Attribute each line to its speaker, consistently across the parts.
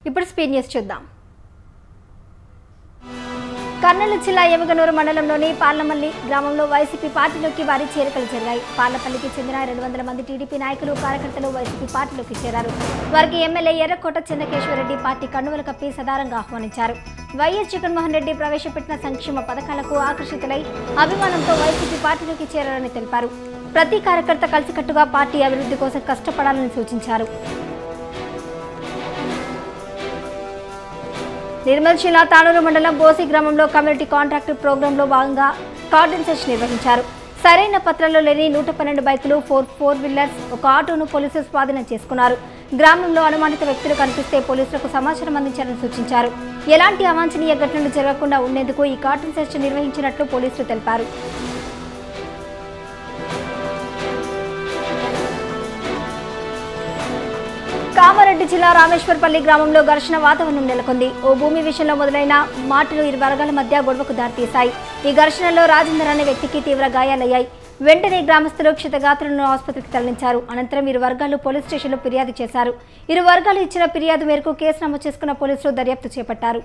Speaker 1: ఇప్పుడు speed news చూద్దాం కర్నూలు జిల్లా ఎమగనూరు మండలంలోని పార్లమల్లి గ్రామంలో వైసీపీ పార్టీలోకి వారి చేరికలు జరిగాయి పార్లపల్లికి చెందిన రెండు వందల మంది టీడీపీ నాయకులు కార్యకర్తలు వైసీపీ పార్టీలోకి చేరారు వారికి ఎమ్మెల్యే ఎర్రకోట చెన్నకేశ్వరరెడ్డి పార్టీ కన్నువలు కప్పి సదారంగా ఆహ్వానించారు వైఎస్ జగన్మోహన్ రెడ్డి ప్రవేశపెట్టిన సంక్షేమ పథకాలకు ఆకర్షితులై అభిమానంతో వైసీపీ పార్టీలోకి చేరారని తెలిపారు ప్రతి కార్యకర్త కలిసికట్టుగా పార్టీ అభివృద్ధి కోసం కష్టపడాలని సూచించారు నిర్మల్ జిల్లా తానూరు మండలం బోసి గ్రామంలో కమ్యూనిటీ కాంట్రాక్ట్ ప్రోగ్రాంలో భాగంగా కార్డన్ సెర్చ్ నిర్వహించారు సరైన పత్రాలు లేని నూట పన్నెండు బైకులు ఫోర్ ఫోర్ వీలర్స్ ఒక ఆటోను పోలీసులు స్వాధీనం చేసుకున్నారు గ్రామంలో అనుమానిత వ్యక్తులు కనిపిస్తే పోలీసులకు సమాచారం అందించాలని సూచించారు ఎలాంటి అవాంఛనీయ ఘటనలు జరగకుండా ఉండేందుకు ఈ కార్డన్ సెర్చ్ నిర్వహించినట్లు పోలీసులు తెలిపారు కామారెడ్డి జిల్లా రామేశ్వరపల్లి గ్రామంలో ఘర్షణ వాతావరణం నెలకొంది ఓ భూమి విషయంలో మొదలైన మాటలు ఇరు వర్గాల మధ్య గొడవకు దారితీశాయి ఈ ఘర్షణలో రాజేందర్ అనే వ్యక్తికి తీవ్ర గాయాలయ్యాయి వెంటనే గ్రామస్తులు క్షతగాత్రులను ఆసుపత్రికి తరలించారు అనంతరం ఇరు వర్గాలు పోలీస్ స్టేషన్లో ఫిర్యాదు చేశారు ఇరు వర్గాలు ఇచ్చిన ఫిర్యాదు మేరకు కేసు నమోదు చేసుకున్న పోలీసులు దర్యాప్తు చేపట్టారు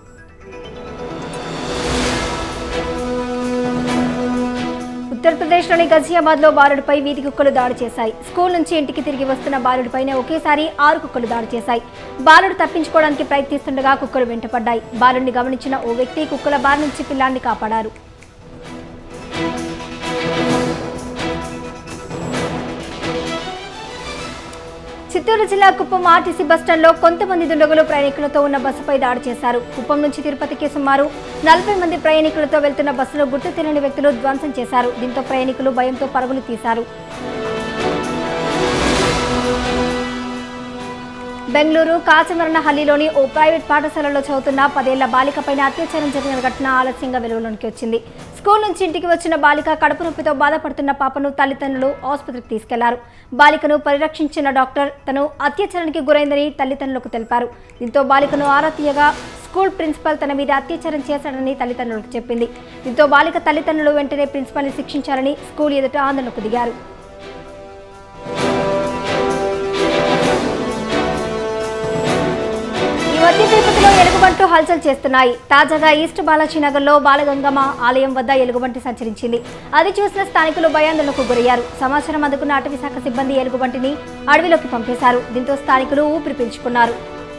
Speaker 1: ఉత్తరప్రదేశ్లోని గజియాబాద్ లో బాలుడిపై వీధి కుక్కలు దాడి చేశాయి స్కూల్ నుంచి ఇంటికి తిరిగి వస్తున్న బాలుడిపైనే ఒకేసారి ఆరు కుక్కలు దాడి చేశాయి బాలుడు తప్పించుకోవడానికి ప్రయత్నిస్తుండగా కుక్కలు వెంటపడ్డాయి బాలుడిని గమనించిన ఓ వ్యక్తి కుక్కల బారి నుంచి పిల్లాన్ని కాపాడారు చిత్తూరు జిల్లా కుప్పం ఆర్టీసీ బస్టాండ్లో కొంతమంది దుండగులు ప్రయాణికులతో ఉన్న బస్సుపై దాడి చేశారు కుప్పం నుంచి తిరుపతికి సుమారు నలభై మంది ప్రయాణికులతో వెళ్తున్న బస్సులో గుర్తు తెలియని వ్యక్తులు ధ్వంసం చేశారు దీంతో ప్రయాణికులు భయంతో పరుగులు తీశారు బెంగళూరు కాచమరణహల్లిలోని ఓ ప్రైవేట్ పాఠశాలలో చదువుతున్న పదేళ్ల బాలికపైన అత్యాచారం జరిగిన ఘటన ఆలస్యంగా వెలుగులోనికి వచ్చింది స్కూల్ నుంచి ఇంటికి వచ్చిన బాలిక కడుపు నొప్పితో బాధపడుతున్న పాపను తల్లిదండ్రులు ఆసుపత్రికి తీసుకెళ్లారు బాలికను పరిరక్షించిన డాక్టర్ తను అత్యాచారానికి గురైందని తల్లిదండ్రులకు తెలిపారు దీంతో బాలికను ఆరా తీయగా స్కూల్ ప్రిన్సిపల్ తన మీద అత్యాచారం చేశాడని తల్లిదండ్రులకు చెప్పింది దీంతో బాలిక తల్లిదండ్రులు వెంటనే ప్రిన్సిపల్ని శిక్షించారని స్కూల్ ఎదుట ఆందోళనకు దిగారు ఈ మధ్య తిరుపతిలో ఎలుగుబంట్లు హల్చల్ చేస్తున్నాయి తాజాగా ఈస్ట్ బాలాజీ నగర్లో బాలగంగమ్మ ఆలయం వద్ద ఎలుగుబంటి సంచరించింది అది చూసిన స్థానికులు భయాందోళనకు గురయ్యారు సమాచారం అందుకున్న అటవీ శాఖ సిబ్బంది ఎలుగుబంటిని అడవిలోకి పంపేశారు దీంతో స్థానికులు ఊపిరి పీల్చుకున్నారు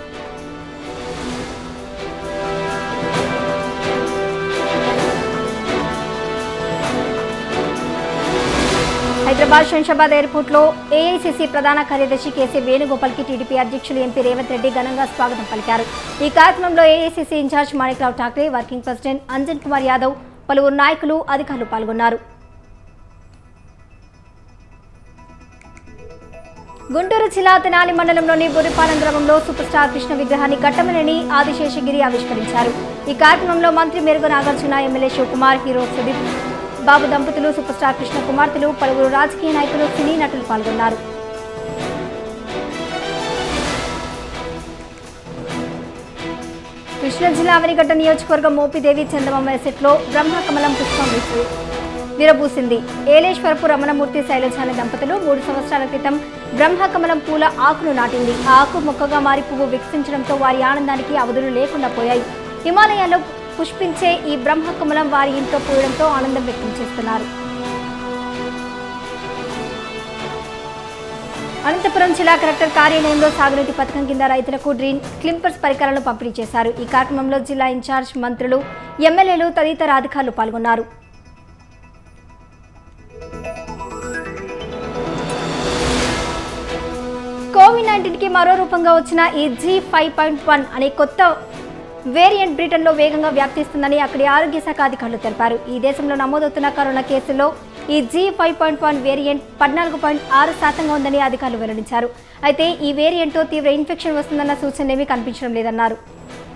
Speaker 1: హైదరాబాద్ శంషాబాద్ ఎయిర్పోర్ట్ లో ఏఐసిసి ప్రధాన కార్యదర్శి కేసీ వేణుగోపాల్ కి టీడీపీ అధ్యక్షులు ఎంపీ రేవంత్ రెడ్డి ఘనంగా స్వాగతం పలికారు ఈ కార్యక్రమంలో AICC in-charge Manikrao Thackeray working president Anjan Kumar Yadav పలువురు నాయకులు అధికారులు పాల్గొన్నారు గుంటూరు జిల్లా తెనాలి మండలంలోని బుర్రిపాలెం గ్రామంలో సూపర్ స్టార్ కృష్ణ విగ్రహాన్ని ఘట్టమనేని ఆదిశేషగిరి ఆవిష్కరించారు ఈ కార్యక్రమంలో మంత్రి మెరుగు నాగార్జున ఎమ్మెల్యే శివకుమార్ హీరో సుదీప్ బాబు దంపతులు సూపర్ స్టార్ కృష్ణ కుమార్తెలు పలువురు రాజకీయ నాయకులు సినీ నటులు పాల్గొన్నారు కృష్ణా జిల్లా అవనిగడ్డ నియోజకవర్గం మోపిదేవి చందమమ్మ ఎసెట్లో బ్రహ్మకమలం పుష్పం విసు- విరబూసింది ఏలేశ్వరపు రమణమూర్తి శైలజాని దంపతులు మూడు సంవత్సరాల క్రితం బ్రహ్మకమలం పూల ఆకును నాటింది ఆ ఆకు మొక్కగా మారి పువ్వు వికసించడంతో వారి ఆనందానికి అవధులు లేకుండా పోయాయి హిమాలయాల్లో పుష్పించే ఈ బ్రహ్మకమలం వారి ఇంట్లో పూయడంతో ఆనందం వ్యక్తం చేస్తున్నారు అనంతపురం జిల్లా కలెక్టర్ కార్యాలయంలో సాగునీటి పథకం కింద రైతులకు డ్రీన్ క్లింపర్స్ పరికరాలను పంపిణీ చేశారు ఈ కార్యక్రమంలో జిల్లా ఇన్ఛార్జ్ మంత్రులు ఎమ్మెల్యేలు తదితర అధికారులు పాల్గొన్నారు కోవిడ్ నైన్టీన్ కి మరో రూపంగా వచ్చిన ఈ జీ ఫైవ్ పాయింట్ వన్ అనే కొత్త వేరియంట్ బ్రిటన్లో వేగంగా వ్యాప్తిస్తుందని అక్కడి ఆరోగ్య శాఖ అధికారులు తెలిపారు ఈ దేశంలో నమోదవుతున్న కరోనా కేసుల్లో ఈ G five point one variant పద్నాలుగు పాయింట్ ఆరు శాతంగా ఉందని అధికారులు వెల్లడించారు అయితే ఈ వేరియంట్తో తీవ్ర ఇన్ఫెక్షన్ వస్తుందన్న సూచనలేమీ కనిపించడం లేదన్నారు